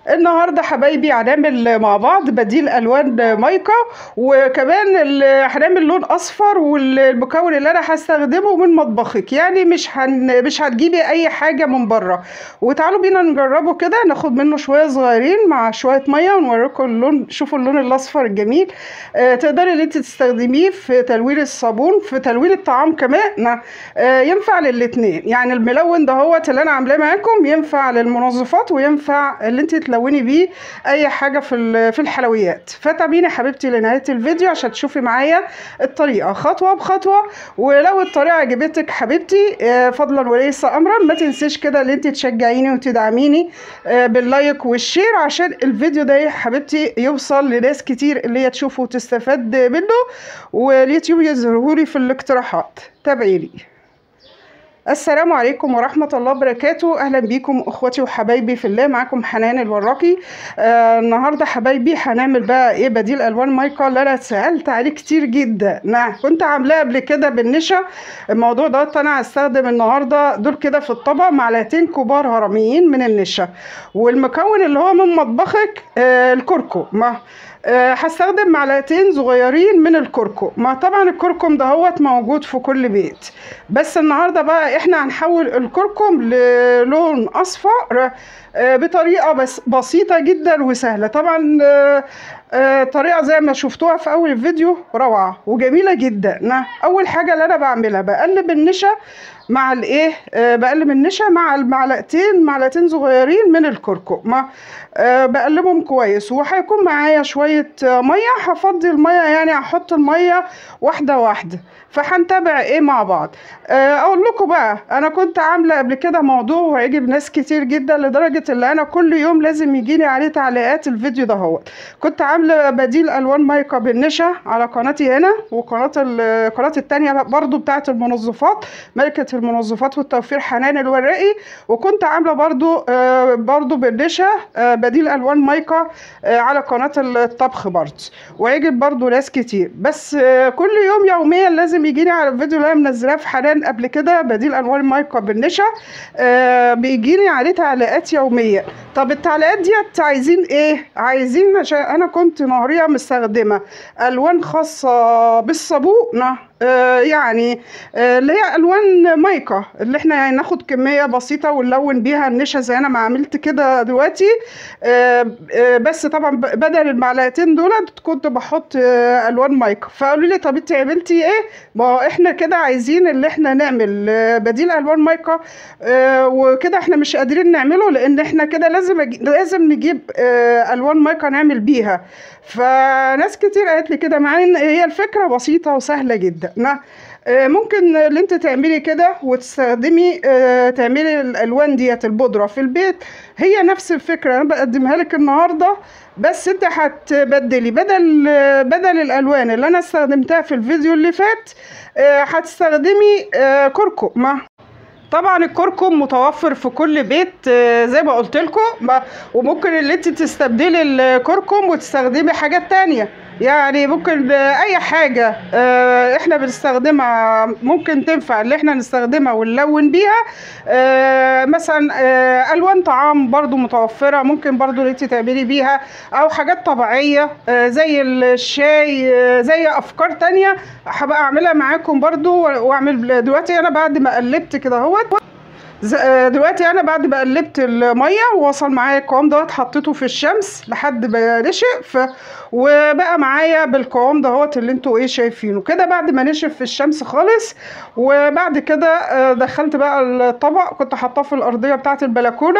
النهارده حبايبي هنعمل مع بعض بديل الوان مايكا وكمان ال- هنعمل لون اصفر والمكون اللي انا هستخدمه من مطبخك يعني مش هن مش هتجيبي اي حاجه من بره وتعالوا بينا نجربه كده ناخد منه شويه صغيرين مع شويه ميه ونوريكم اللون شوفوا اللون الاصفر الجميل آه تقدري ان انت تستخدميه في تلوين الصابون في تلوين الطعام كمان آه ينفع للاتنين يعني الملون دهوت اللي انا عاملاه معاكم ينفع للمنظفات وينفع اللي انت تلوني بيه اي حاجه في ال- في الحلويات فتابعيني حبيبتي لنهايه الفيديو عشان تشوفي معايا الطريقه خطوه بخطوه ولو الطريقه عجبتك حبيبتي آه، فضلا وليس امرا ما تنسيش كده ان انت تشجعيني وتدعميني آه، باللايك والشير عشان الفيديو ده يا حبيبتي يوصل لناس كتير اللي هي تشوفه وتستفاد منه واليوتيوب يظهرهولي في الاقتراحات تابعيني السلام عليكم ورحمة الله وبركاته أهلا بيكم أخواتي وحبايبي في الله معاكم حنان الوراقي آه النهاردة حبايبي هنعمل بقى إيه بديل ألوان مايكا اللي أنا سألت عليه كتير جدا نعم كنت عاملاه قبل كده بالنشا الموضوع ده أنا هستخدم النهاردة دول كده في الطبق معلقتين كبار هرميين من النشا والمكون اللي هو من مطبخك آه الكركم ما آه، هستخدم معلقتين صغيرين من الكركم ما طبعا الكركم دهوت موجود في كل بيت بس النهارده بقى احنا هنحول الكركم للون اصفر آه، بطريقه بس بسيطه جدا وسهله طبعا آه، آه، طريقه زي ما شفتوها في اول الفيديو روعه وجميله جدا نا، اول حاجه اللي انا بعملها بقلب النشا مع الايه آه بقلب النشا مع المعلقتين معلقتين صغيرين من الكركم ما آه بقلبهم كويس وهيكون معايا شويه آه ميه هفضي الميه يعني هحط الميه واحده واحده فهنتابع ايه مع بعض آه اقول لكم بقى انا كنت عامله قبل كده موضوع وعجب ناس كتير جدا لدرجه ان انا كل يوم لازم يجيلي عليه تعليقات الفيديو ده هو كنت عامله بديل الوان مايكا بالنشا على قناتي هنا وقناه ال- القناه التانية برضو بتاعه المنظفات ملكه المنظفات والتوفير حنان الوراقي وكنت عامله برضو آه برضو بالنشا آه بديل الوان مايكا آه على قناه الطبخ برضو وعجب برضو ناس كتير بس آه كل يوم يوميا لازم يجيني على الفيديو اللي انا منزلاه في حنان قبل كده بديل الوان مايكا بالنشا آه بيجيني عليه تعليقات يوميه طب التعليقات ديت عايزين ايه عايزين عشان انا كنت نهاريه مستخدمه الوان خاصه بالصابون آه يعني آه اللي هي الوان مايكا اللي احنا يعني ناخد كميه بسيطه ونلون بيها النشا زي انا ما عملت كده دلوقتي آه آه بس طبعا ب- بدل المعلقتين دول كنت بحط آه الوان مايكا فقالوا لي طب انت عملتي ايه ما هو احنا كده عايزين اللي احنا نعمل آه بديل الوان مايكا آه وكده احنا مش قادرين نعمله لان احنا كده لازم أجي- لازم نجيب آه الوان مايكا نعمل بيها فناس كتير قالت لي كده مع ان هي الفكره بسيطه وسهله جدا نا- آه، ممكن اللي انت تعملي كده وتستخدمي آه، تعملي الالوان ديت البودره في البيت هي نفس الفكره انا بقدمها لك النهارده بس انت هتبدلي بدل آه، بدل الالوان اللي انا استخدمتها في الفيديو اللي فات آه، هتستخدمي آه، كركم ما طبعا الكركم متوفر في كل بيت آه، زي ما قلت لكم وممكن اللي انت تستبدلي الكركم وتستخدمي حاجات تانية يعني ممكن آه، اي حاجة آه، احنا بنستخدمها ممكن تنفع اللي احنا نستخدمها ونلون بيها آه، مثلا آه، الوان طعام برضو متوفرة ممكن برضو اللي انت تعملي بيها او حاجات طبيعية آه، زي الشاي آه، زي افكار تانية هبقى اعملها معاكم برضو واعمل دلوقتي انا بعد ما قلبت كده اهوت ز- آه، دلوقتي انا بعد ما قلبت الميه ووصل معايا القوام دوت حطيته في الشمس لحد ما نشف ف- وبقى معايا بالقوام دهوت اللي انتوا ايه شايفينه كده بعد ما نشف في الشمس خالص وبعد كده آه، دخلت بقى الطبق كنت حاطاه في الارضيه بتاعه البلكونه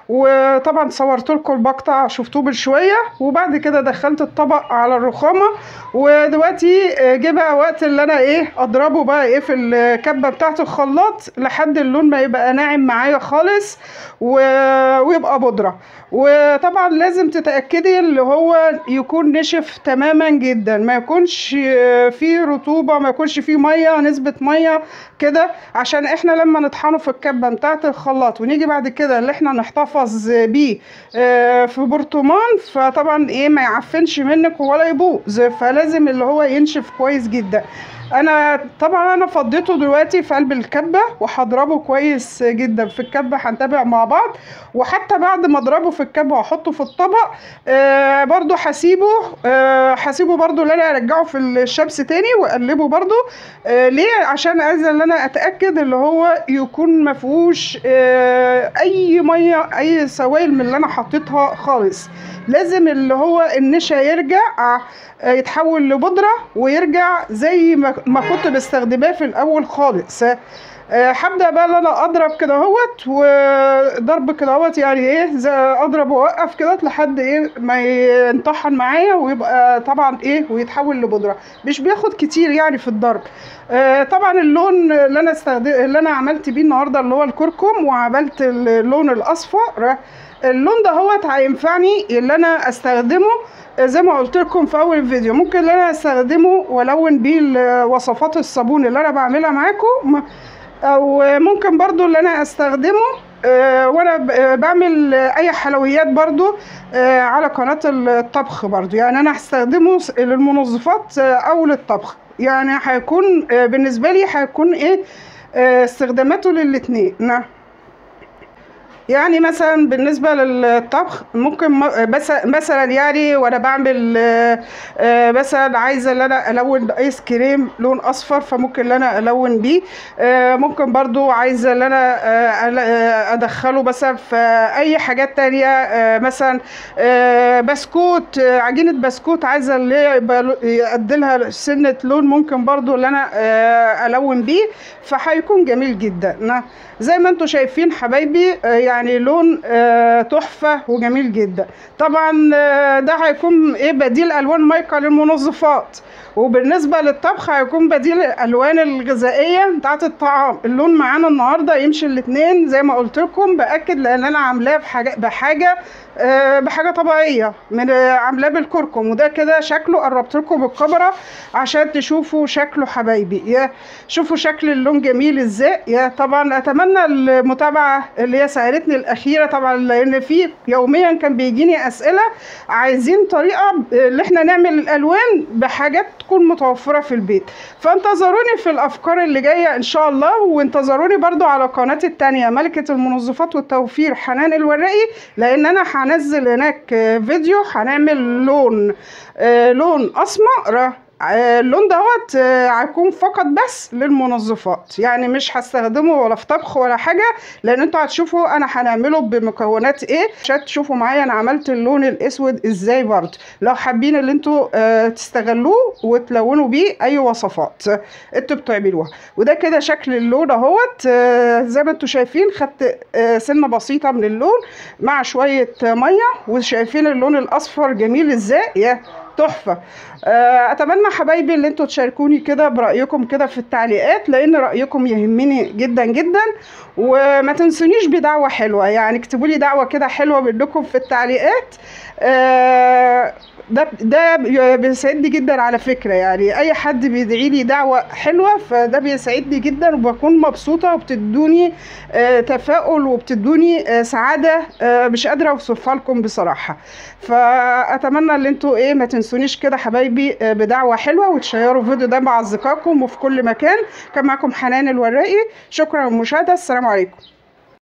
وطبعا صورت لكم المقطع شفتوه من شويه وبعد كده دخلت الطبق على الرخامه ودلوقتي آه، جه بقى وقت اللي انا ايه اضربه بقى ايه في الكبه بتاعه الخلاط لحد اللون ما يبقى ناعم معايا خالص و... ويبقى بودره وطبعا لازم تتاكدي اللي هو يكون نشف تماما جدا ما يكونش آه، فيه رطوبه ما يكونش فيه ميه نسبه ميه كده عشان احنا لما نطحنه في الكبه بتاعه الخلاط ونيجي بعد كده اللي احنا نحتفظ بيه آه، في برطمان فطبعا ايه ما يعفنش منك ولا يبوظ فلازم اللي هو ينشف كويس جدا انا طبعا انا فضيته دلوقتي في قلب الكبه وهضربه كويس جدا في الكبه هنتابع مع بعض وحتى بعد ما اضربه في الكبه واحطه في الطبق آه برضو هسيبه آه هسيبه برضو ان انا ارجعه في الشمس تاني واقلبه برضو آه ليه عشان عايزه ان انا اتاكد اللي هو يكون ما فيهوش آه اي ميه اي سوائل من اللي انا حطيتها خالص لازم اللي هو النشا يرجع آه، يتحول لبودرة ويرجع زي ما ما كنت بستخدماه في الأول خالص آه، هبدأ بقى ان انا اضرب كده اهوت وضرب كده اهوت يعني ايه زي اضرب واوقف كده لحد ايه ما ينطحن معايا ويبقى طبعا ايه ويتحول لبودره مش بياخد كتير يعني في الضرب آه، طبعا اللون اللي انا استخدم اللي انا عملت بيه النهارده اللي هو الكركم وعملت اللون الاصفر اللون ده هوت هينفعني اللي انا استخدمه زي ما قلت لكم في اول فيديو ممكن ان انا استخدمه والون بيه ال- وصفات الصابون اللي انا بعملها معاكم او ممكن برضو اللي انا استخدمه آه، وانا ب- آه، بعمل آه، اي حلويات برضو آه، على قناة الطبخ برضو يعني انا هستخدمه س- للمنظفات آه، او للطبخ يعني هيكون آه، بالنسبة لي هيكون ايه آه، استخداماته للاتنين نعم يعني مثلا بالنسبة للطبخ ممكن م- بس مثلا يعني وانا بعمل آه، آه، مثلا عايزة ان انا الون ايس كريم لون اصفر فممكن ان انا الون بيه آه، ممكن برضو عايزة ان انا آه، أل- آه، ادخله مثلا في اي حاجات تانية آه، مثلا آه، بسكوت آه، عجينة بسكوت عايزة اللي هي يبقى له- يديلها سنة لون ممكن برضو ان انا آه، الون بيه فهيكون جميل جدا نعم. زي ما انتم شايفين حبايبي آه، يعني لون آه، تحفة وجميل جدا طبعا آه، ده هيكون ايه بديل الوان مايكا للمنظفات وبالنسبة للطبخ هيكون بديل الالوان الغذائية بتاعت الطعام اللون معانا النهاردة يمشي الاتنين زي ما قلت لكم باكد لان انا عاملاه بحاجة بحاجة آه، بحاجة طبيعية من آه، عاملاه بالكركم وده كده شكله قربت لكم بالكاميرا عشان تشوفوا شكله حبايبي يا شوفوا شكل اللون جميل ازاي يا طبعا اتمنى المتابعه اللي هي ساعدتني الاخيره طبعا لان في يوميا كان بيجيني اسئله عايزين طريقه اللي احنا نعمل الالوان بحاجات تكون متوفره في البيت فانتظروني في الافكار اللي جايه ان شاء الله وانتظروني برضو على قناتي التانية ملكه المنظفات والتوفير حنان الورقي لان انا هنزل هناك آه، فيديو هنعمل لون آه، لون اسمر آه، اللون دوت آه، هيكون فقط بس للمنظفات يعني مش هستخدمه ولا في طبخ ولا حاجه لان انتوا هتشوفوا انا هنعمله بمكونات ايه عشان تشوفوا معايا انا عملت اللون الاسود ازاي برضه لو حابين اللي انتوا آه، تستغلوه وتلونوا بيه اي وصفات آه، انتوا بتعملوها وده كده شكل اللون اهوت آه، زي ما انتوا شايفين خدت آه، سنه بسيطه من اللون مع شويه آه، ميه وشايفين اللون الاصفر جميل ازاي يا تحفه آه، اتمنى حبايبي اللي انتوا تشاركوني كده برايكم كده في التعليقات لان رايكم يهمني جدا جدا وما تنسونيش بدعوه حلوه يعني اكتبوا لي دعوه كده حلوه منكم في التعليقات آه، ده ده بي- بيسعدني جدا على فكره يعني اي حد بيدعي لي دعوه حلوه فده بيسعدني جدا وبكون مبسوطه وبتدوني آه، تفاؤل وبتدوني آه، سعاده آه، مش قادره اوصفها لكم بصراحه فاتمنى ان انتوا ايه ما تنسونيش كده حبايبي آه، بدعوه حلوه وتشيروا الفيديو ده مع اصدقائكم وفي كل مكان كان معاكم حنان الوراقي شكرا للمشاهده السلام عليكم